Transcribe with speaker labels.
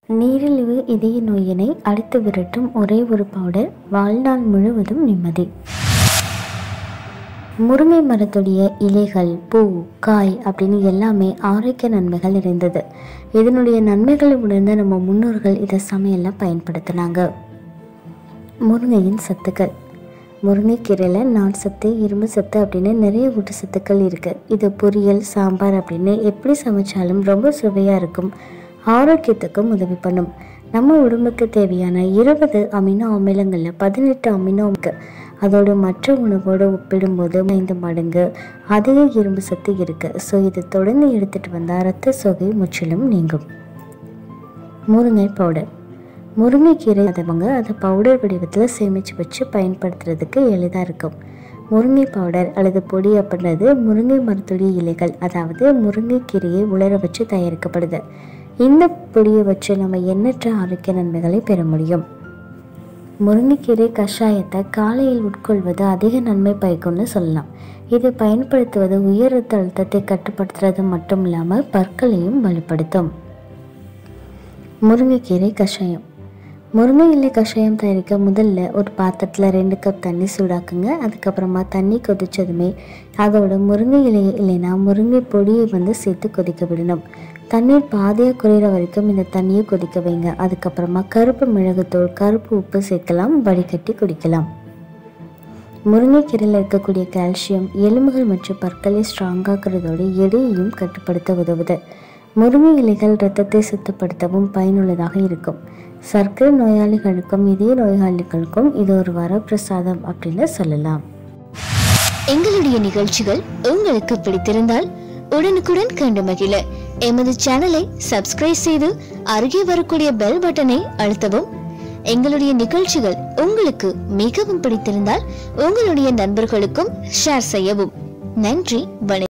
Speaker 1: நீரிழிவு இதய நோயினை அடித்து விரட்டும் ஒரே ஒரு பவுடர் வாழ்நாள் முழுவதும் நிம்மதி முருங்கை மரத்துடைய இலைகள் பூ காய் அப்படின்னு எல்லாமே ஆரோக்கிய நன்மைகள் நிறைந்தது இதனுடைய நன்மைகளை உணர்ந்த நம்ம முன்னோர்கள் இதை சமையலில் பயன்படுத்தினாங்க முருங்கையின் சத்துக்கள் முருங்கைக்கீரையில் நார் சத்து இரும்பு சத்து அப்படின்னு நிறைய ஊட்டச்சத்துக்கள் இருக்குது இது பொரியல் சாம்பார் அப்படின்னு எப்படி சமைச்சாலும் ரொம்ப சுவையாக இருக்கும் ஆரோக்கியத்துக்கும் உதவி பண்ணும் நம்ம உடம்புக்கு தேவையான இருபது அமினோ அமிலங்களில் பதினெட்டு அமினோ இருக்கு அதோட மற்ற உணவோடு ஒப்பிடும்போது ஐந்து மடங்கு அதிக இரும்பு சத்து இருக்குது ஸோ இது தொடர்ந்து எடுத்துகிட்டு வந்தால் ரத்த சோகை முற்றிலும் நீங்கும் முருங்கை பவுடர் முருங்கைக்கீரை அதவங்க அதை பவுடர் வடிவத்தில் சேமித்து வச்சு பயன்படுத்துறதுக்கு எளிதாக இருக்கும் முருங்கை பவுடர் அல்லது பொடி அப்படின்றது முருங்கை மரத்துடைய இலைகள் அதாவது முருங்கைக்கீரையை உலர வச்சு தயாரிக்கப்படுது இந்த பொடியை வச்சு நம்ம எண்ணற்ற ஆரோக்கிய நன்மைகளை பெற முடியும் முருங்கைக்கீரை கஷாயத்தை காலையில் உட்கொள்வது அதிக நன்மை பயக்கும்னு சொல்லலாம் இது பயன்படுத்துவது உயர் ரத்த அழுத்தத்தை கட்டுப்படுத்துறது மட்டும் இல்லாமல் பற்களையும் வலுப்படுத்தும் முருங்கைக்கீரை கஷாயம் முருங்கை இலை கஷாயம் தயாரிக்க முதல்ல ஒரு பாத்திரத்தில் ரெண்டு கப் தண்ணி சூடாக்குங்க அதுக்கப்புறமா தண்ணி கொதிச்சதுமே அதோட முருங்கை இலையை இல்லைன்னா முருங்கை பொடியை வந்து சேர்த்து கொதிக்க விடணும் தண்ணீர் பாதியாக குறையிற வரைக்கும் இந்த தண்ணியை கொதிக்க வைங்க அதுக்கப்புறமா கருப்பு மிளகுத்தூள் கருப்பு உப்பு சேர்க்கலாம் வடிகட்டி குடிக்கலாம் முருங்கைக்கீரையில் இருக்கக்கூடிய கால்சியம் எலும்புகள் மற்றும் பற்களை ஸ்ட்ராங்காக்குறதோடு எடையையும் கட்டுப்படுத்த உதவுது முருங்கை இலைகள் இரத்தத்தை சுத்தப்படுத்தவும் பயனுள்ளதாக இருக்கும் சர்க்கரை நோயாளிகளுக்கும் இதய நோயாளிகளுக்கும் இது ஒரு வரப்பிரசாதம் அப்படின்னு சொல்லலாம்
Speaker 2: எங்களுடைய நிகழ்ச்சிகள் உங்களுக்கு பிடித்திருந்தால் உடனுக்குடன் கண்டு மகிழ எமது சேனலை சப்ஸ்கிரைப் செய்து அருகே வரக்கூடிய பெல் பட்டனை அழுத்தவும் எங்களுடைய நிகழ்ச்சிகள் உங்களுக்கு மிகவும் பிடித்திருந்தால் உங்களுடைய நண்பர்களுக்கும் ஷேர் செய்யவும் நன்றி வணக்கம்